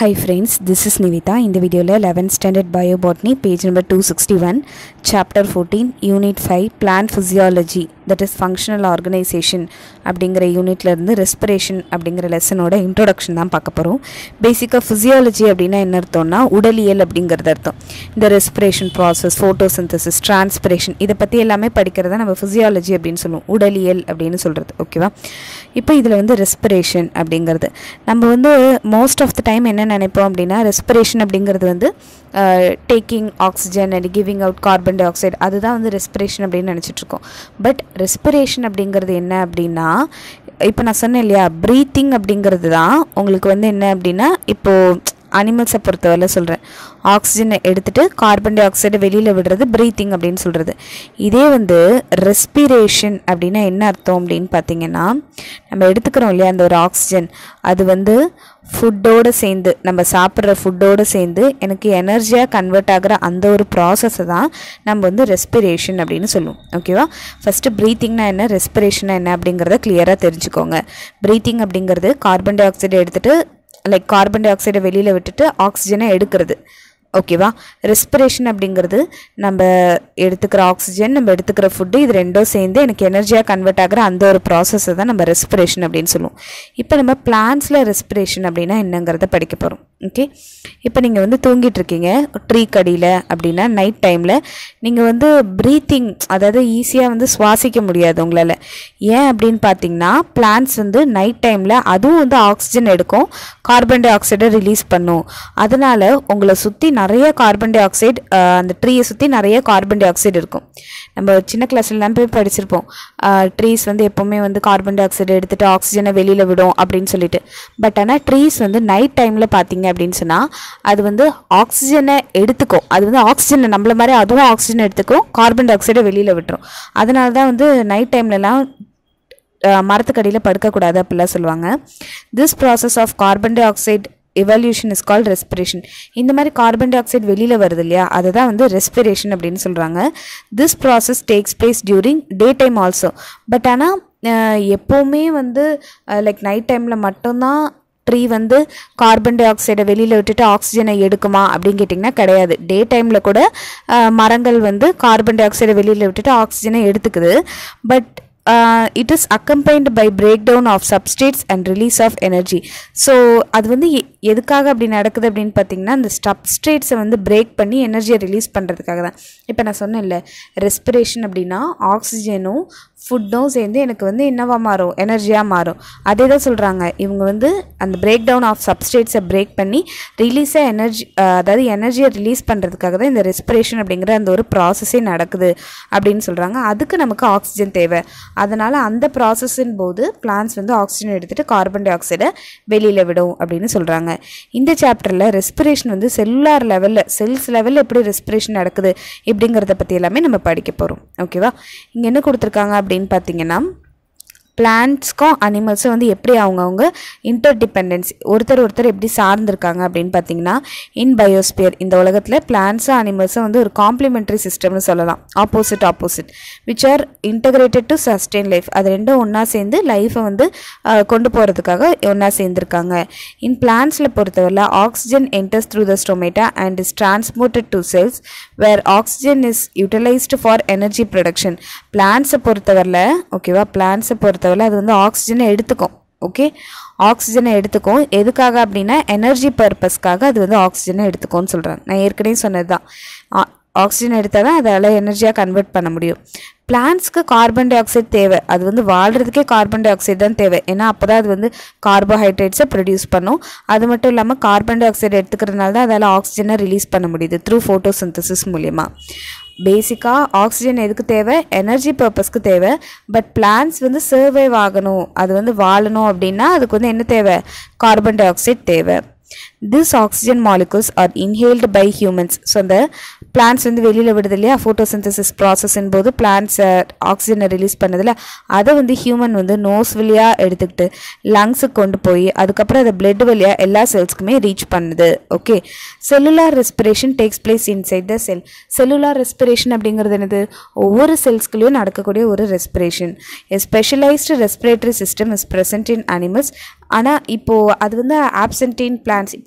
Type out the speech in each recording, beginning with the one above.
hi friends this is Nivitha இந்த வீடியோவில் eleventh standard bio botany page number two sixty one chapter fourteen unit five plant physiology that is functional organisation அப்படிங்கிற யூனிட்லேருந்து respiration அப்படிங்கிற லெசனோட introduction தான் பார்க்க போகிறோம் பேசிக்காக ஃபிசியாலஜி அப்படின்னா என்ன அர்த்தம்னா உடலியல் அப்படிங்கிறது அர்த்தம் இந்த ரெஸ்பிரேஷன் ப்ராசஸ் ஃபோட்டோசிந்தசிஸ் டிரான்ஸ்பிரேஷன் இதை பற்றி எல்லாமே படிக்கிறத நம்ம ஃபிசியாலஜி அப்படின்னு சொல்லுவோம் உடலியல் அப்படின்னு சொல்கிறது ஓகேவா இப்போ இதில் வந்து ரெஸ்பிரேஷன் அப்படிங்கிறது நம்ம வந்து மோஸ்ட் ஆஃப் த டைம் என்ன நினைப்போம் அப்படின்னா ரெஸ்பிரேஷன் அப்படிங்கிறது வந்து taking oxygen and giving out carbon dioxide அதுதான் வந்து ரெஸ்பிரேஷன் அப்படின்னு நினச்சிட்டு இருக்கோம் பட் ரெஸ்பிரேஷன் அப்படிங்கிறது என்ன அப்படின்னா இப்போ நான் சொன்னேன் இல்லையா ப்ரீத்திங் அப்படிங்கிறது தான் உங்களுக்கு வந்து என்ன அப்படின்னா இப்போது அனிமல்ஸை பொறுத்தவரை சொல்கிறேன் ஆக்சிஜனை எடுத்துகிட்டு கார்பன் டை ஆக்சைடை வெளியில் விடுறது ப்ரீத்திங் அப்படின்னு சொல்கிறது இதே வந்து ரெஸ்பிரேஷன் அப்படின்னா என்ன அர்த்தம் அப்படின்னு பார்த்தீங்கன்னா நம்ம எடுத்துக்கிறோம் இல்லையா அந்த ஒரு ஆக்சிஜன் அது வந்து ஃபுட்டோடு சேர்ந்து நம்ம சாப்பிட்ற ஃபுட்டோடு சேர்ந்து எனக்கு எனர்ஜியாக கன்வெர்ட் ஆகிற அந்த ஒரு ப்ராசஸை தான் நம்ம வந்து ரெஸ்பிரேஷன் அப்படின்னு சொல்லுவோம் ஓகேவா ஃபஸ்ட்டு ப்ரீத்திங்னா என்ன ரெஸ்பிரேஷனா என்ன அப்படிங்கிறத கிளியராக தெரிஞ்சுக்கோங்க ப்ரீத்திங் அப்படிங்கிறது கார்பன் டை ஆக்சைடை எடுத்துகிட்டு லைக் கார்பன் டை ஆக்சைடை வெளியில் விட்டுட்டு ஆக்சிஜனை எடுக்கிறது ஓகேவா ரெஸ்பிரேஷன் அப்படிங்கிறது நம்ம எடுத்துக்கிற ஆக்சிஜன் நம்ம எடுத்துக்கிற ஃபுட்டு இது ரெண்டும் சேர்ந்து எனக்கு எனர்ஜியாக கன்வெர்ட் ஆகிற அந்த ஒரு ப்ராசஸை தான் நம்ம ரெஸ்பிரேஷன் அப்படின்னு சொல்லுவோம் இப்போ நம்ம பிளான்ஸில் ரெஸ்பிரேஷன் அப்படின்னா என்னங்கிறத படிக்க போகிறோம் ஓகே இப்போ நீங்கள் வந்து தூங்கிட்டு இருக்கீங்க ட்ரீ கடியில் அப்படின்னா நைட் டைமில் நீங்கள் வந்து ப்ரீத்திங் அதாவது ஈஸியாக வந்து சுவாசிக்க முடியாது உங்களால் ஏன் அப்படின்னு பார்த்தீங்கன்னா பிளான்ஸ் வந்து நைட் டைமில் அதுவும் வந்து ஆக்சிஜன் எடுக்கும் கார்பன் டை ஆக்சைடை ரிலீஸ் பண்ணும் அதனால் உங்களை சுற்றி நிறைய கார்பன் டை ஆக்சைடு அந்த ட்ரீயை சுற்றி நிறைய கார்பன் டை ஆக்சைடு இருக்கும் நம்ம சின்ன கிளாஸ்லாம் போய் படிச்சிருப்போம் ட்ரீஸ் வந்து எப்போவுமே வந்து கார்பன் டை ஆக்சைடு எடுத்துகிட்டு ஆக்சிஜனை வெளியில் விடும் அப்படின்னு சொல்லிட்டு பட் ஆனால் ட்ரீஸ் வந்து நைட் டைமில் பார்த்தீங்க அப்படின்னு சொன்னால் அது வந்து ஆக்சிஜனை எடுத்துக்கும் அது வந்து ஆக்சிஜனை நம்மள மாதிரி அதுவும் ஆக்சிஜன் எடுத்துக்கும் கார்பன் டை ஆக்சைடை வெளியில் விட்டுரும் அதனால தான் வந்து நைட் டைம்லலாம் மரத்துக்கடியில் படுக்கக்கூடாது அப்படிலாம் சொல்லுவாங்க this process of carbon dioxide evolution is called respiration இந்த மாதிரி கார்பன் டை ஆக்சைடு வெளியில் வருது இல்லையா அதை தான் வந்து ரெஸ்பிரேஷன் அப்படின்னு சொல்கிறாங்க this process takes place during day time also but ஆனால் எப்போவுமே வந்து லைக் நைட் டைமில் மட்டும்தான் ட்ரீ வந்து கார்பன் டை ஆக்சைடை வெளியில் விட்டுட்டு ஆக்சிஜனை எடுக்குமா அப்படின்னு கேட்டிங்கன்னா கிடையாது டே டைமில் கூட மரங்கள் வந்து கார்பன் டை ஆக்சைடை வெளியில் விட்டுட்டு ஆக்சிஜனை எடுத்துக்குது but it is accompanied by break down of substrates and release of energy so அது வந்து எதுக்காக அப்படி நடக்குது அப்படின்னு பார்த்தீங்கன்னா இந்த சப்ஸ்டேட்ஸை வந்து பிரேக் பண்ணி எனர்ஜியை ரிலீஸ் பண்ணுறதுக்காக தான் இப்போ நான் சொன்னேன்ல ரெஸ்பிரேஷன் அப்படின்னா ஆக்சிஜனும் ஃபுட்டும் சேர்ந்து எனக்கு வந்து என்னவா மாறும் எனர்ஜியாக மாறும் அதே தான் சொல்கிறாங்க இவங்க வந்து அந்த பிரேக் டவுன் ஆஃப் சப்ஸ்டேட்ஸை பிரேக் பண்ணி ரிலீஸாக எனர்ஜி அதாவது எனர்ஜியை ரிலீஸ் பண்ணுறதுக்காக தான் இந்த ரெஸ்பிரேஷன் அப்படிங்கிற அந்த ஒரு ப்ராசஸே நடக்குது அப்படின்னு சொல்கிறாங்க அதுக்கு நமக்கு ஆக்சிஜன் தேவை அதனால் அந்த ப்ராசஸின் போது பிளான்ஸ் வந்து ஆக்சிஜன் எடுத்துகிட்டு கார்பன் டை ஆக்சைடை வெளியில் விடும் அப்படின்னு சொல்கிறாங்க இந்த சாப்டரில் ரெஸ்பிரேஷன் வந்து செல்லுலார் லெவலில் செல்ஸ் லெவலில் எப்படி ரெஸ்பிரேஷன் நடக்குது இப்படிங்கிறத பற்றி எல்லாமே நம்ம படிக்க போகிறோம் ஓகேவா இங்கே என்ன கொடுத்துருக்காங்க அப்படின்னு பார்த்தீங்கன்னா பிளான்ட்ஸ்க்கும் அனிமல்ஸும் வந்து எப்படி அவங்கவுங்க இன்டர் டிபெண்டன்சி ஒருத்தர் ஒருத்தர் எப்படி சார்ந்திருக்காங்க அப்படின்னு பார்த்தீங்கன்னா இன் பயோஸ்பியர் இந்த உலகத்தில் பிளான்ஸும் அனிமல்ஸும் வந்து ஒரு காம்ப்ளிமெண்ட்ரி சிஸ்டம்னு சொல்லலாம் opposite opposite which are integrated to sustain life அது ரெண்டும் ஒன்றா சேர்ந்து லைஃப்பை வந்து கொண்டு போகிறதுக்காக ஒன்றா சேர்ந்துருக்காங்க இன் பிளான்ஸில் பொறுத்தவரை oxygen enters through the stomata and is transported to cells where oxygen is utilised for energy production பிளான்ஸை பொறுத்தவரையில் ஓகேவா பிளான்ஸை பொறுத்த பொறுத்தவரை அது வந்து ஆக்சிஜனை எடுத்துக்கும் ஓகே ஆக்சிஜனை எடுத்துக்கும் எதுக்காக அப்படின்னா எனர்ஜி பர்பஸ்க்காக அது வந்து ஆக்சிஜனை எடுத்துக்கும்னு சொல்கிறாங்க நான் ஏற்கனவே சொன்னது தான் ஆக்சிஜன் எடுத்தால் தான் அதால் எனர்ஜியாக கன்வெர்ட் பண்ண முடியும் பிளான்ஸ்க்கு கார்பன் டை ஆக்சைடு தேவை அது வந்து வாழ்கிறதுக்கே கார்பன் டை ஆக்சைடு தான் தேவை ஏன்னா அப்போ தான் அது வந்து கார்போஹைட்ரேட்ஸை ப்ரொடியூஸ் பண்ணும் அது மட்டும் இல்லாமல் கார்பன் டை ஆக்சைடு எடுத்துக்கிறதுனால தான் அதால் ஆக்சிஜனை ரிலீஸ் பண்ண முடியுது த்ரூ ஃபோட்டோசிந்தசிஸ் மூலியமாக பேசிக்காக ஆக்சிஜன் எதுக்கு தேவை எனர்ஜி பர்பஸ்க்கு தேவை பட் பிளான்ஸ் வந்து சர்வைவ் ஆகணும் அது வந்து வாழணும் அப்படின்னா அதுக்கு வந்து என்ன தேவை கார்பன் டை ஆக்சைடு தேவை this oxygen molecules are inhaled by humans so அந்த பிளான்ஸ் வந்து வெளியில் விடுது இல்லையா ஃபோட்டோசிந்தசிஸ் ப்ராசஸின் போது பிளான்ஸை ஆக்சிஜனை ரிலீஸ் பண்ணதில் அதை வந்து ஹியூமன் வந்து நோஸ் வழியாக எடுத்துக்கிட்டு லங்ஸுக்கு கொண்டு போய் அதுக்கப்புறம் அதை பிளட் வழியாக எல்லா செல்ஸ்க்குமே ரீச் பண்ணுது okay cellular respiration takes place inside the cell cellular respiration அப்படிங்கிறது என்னது ஒவ்வொரு செல்ஸ்குள்ளேயும் நடக்கக்கூடிய ஒரு respiration a specialised respiratory system is present in animals ஆனால் இப்போது அது வந்து ஆப்சன்டின் பிளான்ஸ் இப்போ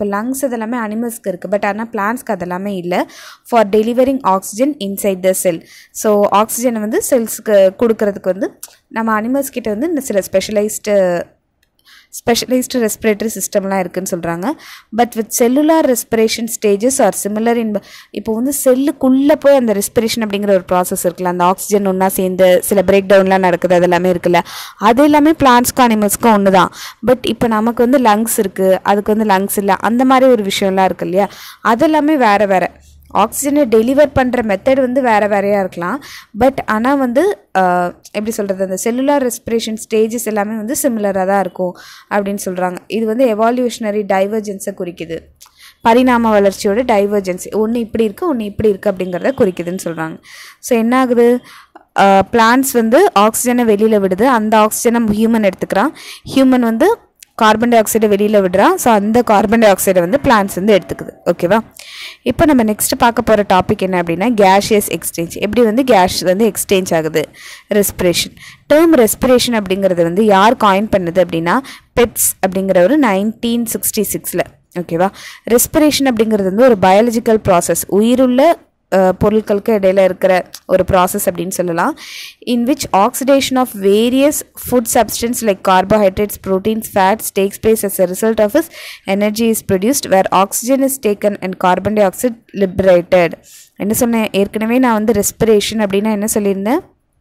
இப்போ லங்ஸ் அதெல்லாமே அனிமல்ஸ்க்கு இருக்குது பட் ஆனால் பிளான்ஸ்க்கு அதெல்லாமே இல்லை for delivering oxygen inside the cell so ஆக்சிஜனை வந்து செல்ஸுக்கு கொடுக்கறதுக்கு வந்து நம்ம அனிமல்ஸ் கிட்ட வந்து இந்த சில ஸ்பெஷலைஸ்டு ஸ்பெஷலைஸ்டு ரெஸ்பிரேட்டரி சிஸ்டம்லாம் இருக்குன்னு சொல்கிறாங்க but with cellular respiration stages are similar in இப்போ வந்து செல்லுக்குள்ளே போய் அந்த ரெஸ்பிரேஷன் அப்படிங்கிற ஒரு ப்ராசஸ் இருக்குல்ல அந்த ஆக்சிஜன் ஒன்றா சேர்ந்து சில பிரேக் டவுன்லாம் நடக்குது அது எல்லாமே இருக்குல்ல அது எல்லாமே பிளான்ஸ்க்கும் அனிமல்ஸ்க்கும் ஒன்று தான் பட் இப்போ நமக்கு வந்து லங்ஸ் இருக்குது அதுக்கு வந்து லங்ஸ் இல்லை அந்த மாதிரி ஒரு விஷயம்லாம் இருக்கு இல்லையா அதெல்லாமே வேறு வேறு ஆக்சிஜனை டெலிவர் பண்ணுற மெத்தட் வந்து வேறு வேறையாக இருக்கலாம் பட் ஆனால் வந்து ஆஹ், எப்படி சொல்கிறது அந்த செல்லுலார் ரெஸ்பிரேஷன் ஸ்டேஜஸ் எல்லாமே வந்து சிமிலராக தான் இருக்கும் அப்படின்னு சொல்கிறாங்க இது வந்து எவால்யூஷனரி டைவர்ஜென்ஸை குறிக்குது பரிணாம வளர்ச்சியோட டைவர்ஜென்சி ஒன்று இப்படி இருக்குது ஒன்று இப்படி இருக்குது அப்படிங்கிறத குறிக்குதுன்னு சொல்கிறாங்க ஸோ என்ன ஆகுது பிளான்ஸ் வந்து ஆக்சிஜனை வெளியில் விடுது அந்த ஆக்சிஜனை ஹியூமன் எடுத்துக்கிறான் ஹியூமன் வந்து கார்பன் டை ஆக்சைடை வெளியில் விடுறான் ஸோ அந்த கார்பன் டை ஆக்சைடை வந்து பிளான்ஸ் வந்து எடுத்துக்குது ஓகேவா இப்போ நம்ம நெக்ஸ்ட் பார்க்க போகிற டாபிக் என்ன அப்படின்னா கேஷியஸ் எக்ஸ்சேஞ்ச் எப்படி வந்து கேஸ் வந்து எக்ஸ்சேஞ்ச் ஆகுது ரெஸ்பிரேஷன் டேர்ம் ரெஸ்பிரேஷன் அப்படிங்கிறது வந்து யார் காயின் பண்ணுது அப்படின்னா பெட்ஸ் அப்படிங்கிற ஒரு நைன்டீன் சிக்ஸ்டி சிக்ஸில் ஓகேவா ரெஸ்பிரேஷன் அப்படிங்கிறது வந்து ஒரு பயாலஜிக்கல் ப்ராசஸ் உயிருள்ள அஹ், பொருட்களுக்கு இடையில இருக்கிற ஒரு ப்ராசஸ் அப்படின்னு சொல்லலாம் in which oxidation of various food substance like carbohydrates proteins fats takes place as a result of his energy is produced where oxygen is taken and carbon dioxide liberated என்ன சொன்னேன் ஏற்கனவே நான் வந்து ரெஸ்பிரேஷன் அப்படின்னா என்ன சொல்லியிருந்தேன்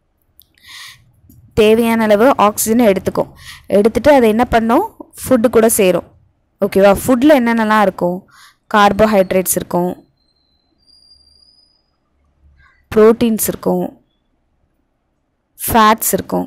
தேவையான அளவு ஆக்சிஜனை எடுத்துக்கும் எடுத்துட்டு அதை என்ன பண்ணும் ஃபுட்டு கூட சேரும் ஓகேவா ஃபுட்டில் என்னென்னலாம் இருக்கும் கார்போஹைட்ரேட்ஸ் இருக்கும் ப்ரோட்டீன்ஸ் இருக்கும் ஃபேட்ஸ் இருக்கும்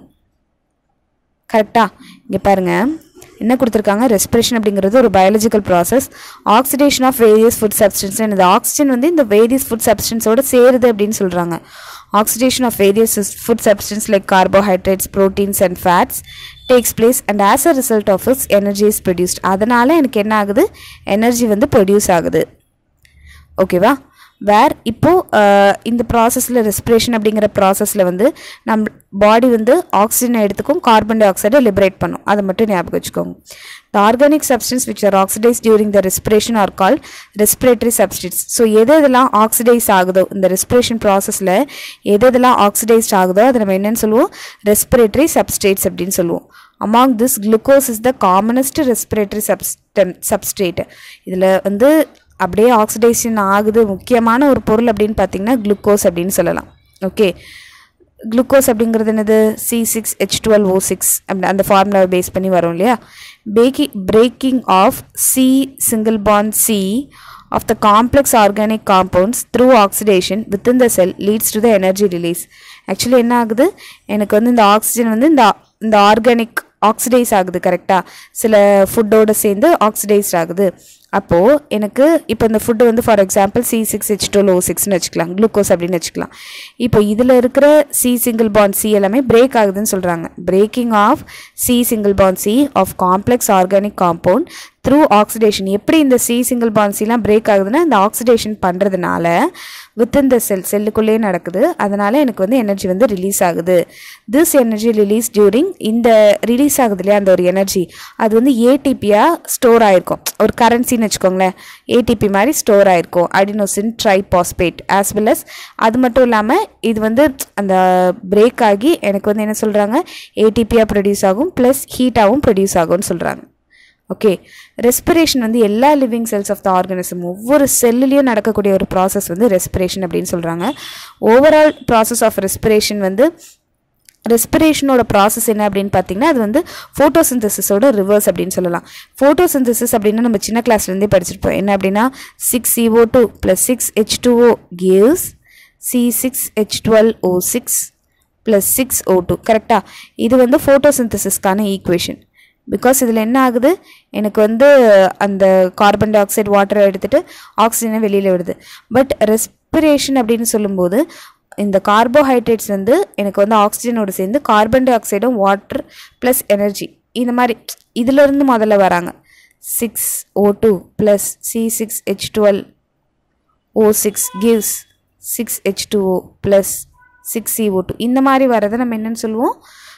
கரெக்டா இங்கே பாருங்க என்ன கொடுத்துருக்காங்க ரெஸ்பிரேஷன் அப்படிங்கிறது ஒரு biological process oxidation of various food substance இந்த ஆக்சிஜன் வந்து இந்த வேரியஸ் ஃபுட் சப்ஸ்டன்ஸோட சேருது அப்படின்னு சொல்கிறாங்க oxidation of various food substance like carbohydrates proteins and fats takes place and as a result of is energy is produced அதனால் எனக்கு என்ன ஆகுது எனர்ஜி வந்து ப்ரொடியூஸ் ஆகுது ஓகேவா வேர் இப்போது இந்த ப்ராசஸில் ரெஸ்பிரேஷன் அப்படிங்கிற ப்ராசஸில் வந்து நம்ம பாடி வந்து ஆக்சிஜனை எடுத்துக்கும் கார்பன் டை ஆக்சைடை லிபரேட் பண்ணும் அதை மட்டும் ஞாபகம் வச்சுக்கோங்க the organic substance which are oxidise during the respiration are call respiratory substance so எது எதெல்லாம் ஆக்சிடைஸ் ஆகுதோ இந்த ரெஸ்பிரேஷன் ப்ராசஸில் எது எதெல்லாம் ஆக்சிடைஸ்ட் ஆகுதோ அதை நம்ம என்னன்னு சொல்லுவோம் ரெஸ்பிரேட்டரி சப்ஸ்டேட்ஸ் அப்படின்னு சொல்லுவோம் among this glucose is the commonest respiratory substrate substrate இதில் வந்து அப்படியே ஆக்சிடேஷன் ஆகுது முக்கியமான ஒரு பொருள் அப்படின்னு பார்த்தீங்கன்னா குளுக்கோஸ் அப்படின்னு சொல்லலாம் ஓகே குளுக்கோஸ் அப்படிங்கிறது என்னது C six H twelve O six அப்படி அந்த ஃபார்முலாவை பேஸ் பண்ணி வரும் இல்லையா பேக்கி breaking of C single bond C of the complex organic compounds through oxidation within the cell leads to the energy release actually என்ன ஆகுது எனக்கு வந்து இந்த ஆக்சிஜன் வந்து இந்த இந்த ஆர்கானிக் ஆக்சிடைஸ் ஆகுது கரெக்டாக சில ஃபுட்டோட சேர்ந்து ஆக்சிடைஸ்ட் ஆகுது அப்போது எனக்கு இப்போ இந்த ஃபுட்டு வந்து for example C six H twelve சிக்ஸ்னு வச்சுக்கலாம் குளுக்கோஸ் அப்படின்னு வச்சுக்கலாம் இப்போ இதில் இருக்கிற சி சிங்கிள் பாண்ட் சி எல்லாமே பிரேக் ஆகுதுன்னு சொல்கிறாங்க breaking of C single bond C of complex organic compound through oxidation எப்படி இந்த சி சிங்கிள் பாண்ட் சிலாம் பிரேக் ஆகுதுன்னா இந்த ஆக்சிடேஷன் பண்ணுறதுனால வித்தின் த செல் செல்லுக்குள்ளேயே நடக்குது அதனால் எனக்கு வந்து எனர்ஜி வந்து ரிலீஸ் ஆகுது திஸ் எனர்ஜி ரிலீஸ் டியூரிங் இந்த ரிலீஸ் ஆகுது இல்லையா அந்த ஒரு எனர்ஜி அது வந்து ஏடிபியாக ஸ்டோர் ஆயிருக்கும் ஒரு கரன்சின்னு வச்சுக்கோங்களேன் ஏடிபி மாதிரி ஸ்டோர் ஆயிருக்கும் adenosine triphosphate as well as அது மட்டும் இல்லாமல் இது வந்து அந்த பிரேக் ஆகி எனக்கு வந்து என்ன சொல்கிறாங்க ஏடிபியாக ப்ரொடியூஸ் ஆகும் ப்ளஸ் ஹீட்டாகவும் ப்ரொடியூஸ் ஆகும்னு சொல்கிறாங்க ஓகே ரெஸ்பிரேஷன் வந்து எல்லா living cells of the organism ஒவ்வொரு செல்லுலேயும் நடக்கக்கூடிய ஒரு ப்ராசஸ் வந்து ரெஸ்பிரேஷன் அப்படின்னு சொல்கிறாங்க ஓவரால் ப்ராசஸ் ஆஃப் ரெஸ்பிரேஷன் வந்து ரெஸ்பிரேஷனோட ப்ராசஸ் என்ன அப்படின்னு பார்த்தீங்கன்னா அது வந்து ஃபோட்டோசிந்தசிஸோட ரிவர்ஸ் அப்படின்னு சொல்லலாம் ஃபோட்டோசிந்தசிஸ் அப்படின்னா நம்ம சின்ன கிளாஸ்லேருந்தே படிச்சிருப்போம் என்ன அப்படின்னா six CO two plus six H two O gives C six H twelve O six plus six O two கரெக்டாக இது வந்து ஃபோட்டோசிந்தசிஸ்க்கான ஈக்குவேஷன் பிகாஸ் இதில் என்ன ஆகுது எனக்கு வந்து அந்த கார்பன் டை ஆக்சைடு வாட்டரை எடுத்துகிட்டு ஆக்சிஜனை வெளியில் விடுது பட் ரெஸ்பிரேஷன் அப்படின்னு சொல்லும்போது இந்த கார்போஹைட்ரேட்ஸ் வந்து எனக்கு வந்து ஆக்சிஜனோடு சேர்ந்து கார்பன் டை ஆக்சைடும் வாட்டர் ப்ளஸ் எனர்ஜி இந்த மாதிரி இதிலிருந்து முதல்ல வராங்க six O two plus C six H twelve O six gives six H two O plus six CO two இந்த மாதிரி வரதை நம்ம என்னன்னு சொல்லுவோம்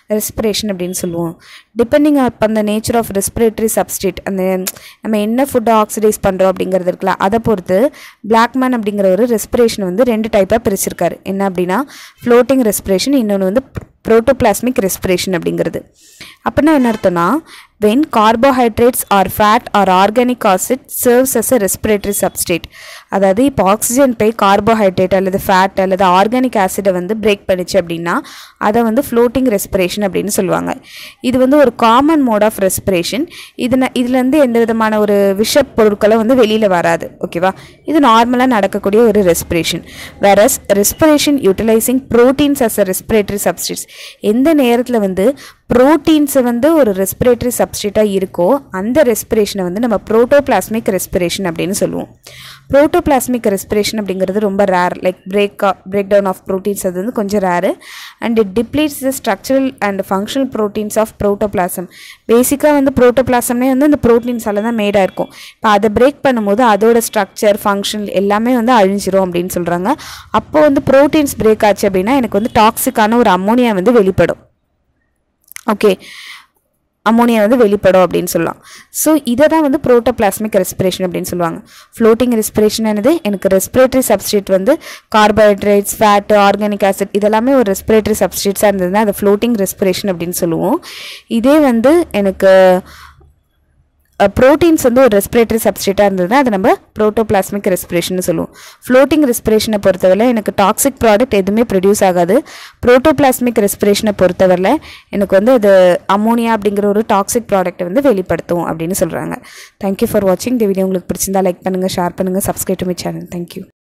ரெஸ்பிரேஷன் அப்படின்னு சொல்லுவோம் டிபெண்டிங் அப் அந்த நேச்சர் ஆஃப் ரெஸ்பிரேட்டரி சப்ஸ்டேட் அந்த நம்ம என்ன ஃபுட்டை ஆக்சிடைஸ் பண்ணுறோம் அப்படிங்கிறது இருக்குல்ல அதை பொறுத்து பிளாக்மேன் அப்படிங்கிற ஒரு ரெஸ்பிரேஷன் வந்து ரெண்டு டைப்பாக பிரிச்சிருக்காரு என்ன அப்படின்னா ஃப்ளோட்டிங் ரெஸ்பிரேஷன் இன்னொன்று வந்து ப்ரோட்டோபிளாஸ்மிக் ரெஸ்பிரேஷன் அப்படிங்கிறது அப்படின்னா என்ன அர்த்தம்னா when carbohydrates or fat or organic acid serves as a respiratory substrate அதாவது இப்போ ஆக்சிஜன் போய் கார்போஹைட்ரேட் அல்லது ஃபேட் அல்லது ஆர்கானிக் ஆசிடை வந்து பிரேக் பண்ணிச்சு அப்படின்னா அதை வந்து ஃப்ளோட்டிங் ரெஸ்பிரேஷன் அப்படின்னு சொல்லுவாங்க இது வந்து ஒரு காமன் மோட் ஆஃப் ரெஸ்பிரேஷன் இது இதுலேருந்து எந்த விதமான ஒரு விஷ பொருட்களும் வந்து வெளியில் வராது ஓகேவா இது நார்மலாக நடக்கக்கூடிய ஒரு respiration whereas respiration utilising proteins as a respiratory substrates எந்த நேரத்தில் வந்து ப்ரோட்டீன்ஸை வந்து ஒரு ரெஸ்பிரேட்டரி சப்ஸ்டிட்டாக இருக்கோ அந்த ரெஸ்பிரேஷனை வந்து நம்ம ப்ரோட்டோபிளாஸ்மிக் ரெஸ்பிரேஷன் அப்படின்னு சொல்லுவோம் ப்ரோட்டோபிளாஸ்மிக் ரெஸ்பிரேஷன் அப்படிங்கிறது ரொம்ப rare like break break down of proteins அது வந்து கொஞ்சம் rare and it depletes the structural and functional proteins of protoplasm பேசிக்காக வந்து ப்ரோட்டோபிளாசம்னே வந்து இந்த ப்ரோட்டீன்ஸால் தான் மேடாக இருக்கும் இப்போ அதை பிரேக் பண்ணும்போது அதோட ஸ்ட்ரக்சர் ஃபங்க்ஷன் எல்லாமே வந்து அழிஞ்சிரும் அப்படின்னு சொல்கிறாங்க அப்போ வந்து ப்ரோட்டீன்ஸ் பிரேக் ஆச்சு அப்படின்னா எனக்கு வந்து டாக்ஸிக்கான ஒரு அம்மோனியா வந்து வெளிப்படும் ஓகே அம்மோனியா வந்து வெளிப்படும் அப்படின்னு சொல்லலாம் ஸோ இதை தான் வந்து ப்ரோட்டோபிளாஸ்மிக் ரெஸ்பிரேஷன் அப்படின்னு சொல்லுவாங்க ஃப்ளோட்டிங் ரெஸ்பிரேஷன் என்னது எனக்கு ரெஸ்பிரேட்டரி சப்ஸ்டேட் வந்து கார்போஹைட்ரேட்ஸ் ஃபேட்டு ஆர்கானிக் ஆசிட் இதெல்லாமே ஒரு ரெஸ்பிரேட்டரி சப்ஸ்டேட்ஸாக இருந்ததுன்னா அதை ஃப்ளோட்டிங் ரெஸ்பிரேஷன் அப்படின்னு சொல்லுவோம் இதே வந்து எனக்கு ப்ரோட்டீன்ஸ் வந்து ஒரு ரெஸ்பிரேட்டரி சப்ஸ்டேட்டாக இருந்ததுன்னா அதை நம்ம ப்ரோட்டோபிளாஸ்மிக் ரெஸ்பிரேஷன் சொல்லுவோம் ஃப்ளோட்டிங் ரெஸ்பிரேஷனை பொறுத்தவரை எனக்கு டாக்ஸிக் ப்ராடக்ட் எதுவுமே ப்ரொடியூஸ் ஆகாது ப்ரோட்டோபிளாஸ்மிக் ரெஸ்பிரேஷனை பொறுத்தவரை எனக்கு வந்து அது அமோனியா அப்படிங்கிற ஒரு டாக்ஸிக் ப்ராடக்ட்டை வந்து வெளிப்படுத்தும் அப்படின்னு சொல்கிறாங்க தேங்க்யூ ஃபார் வாட்சிங் இந்த வீடியோ உங்களுக்கு பிடிச்சிருந்தா லைக் பண்ணுங்கள் ஷேர் பண்ணுங்கள் subscribe to my channel thank you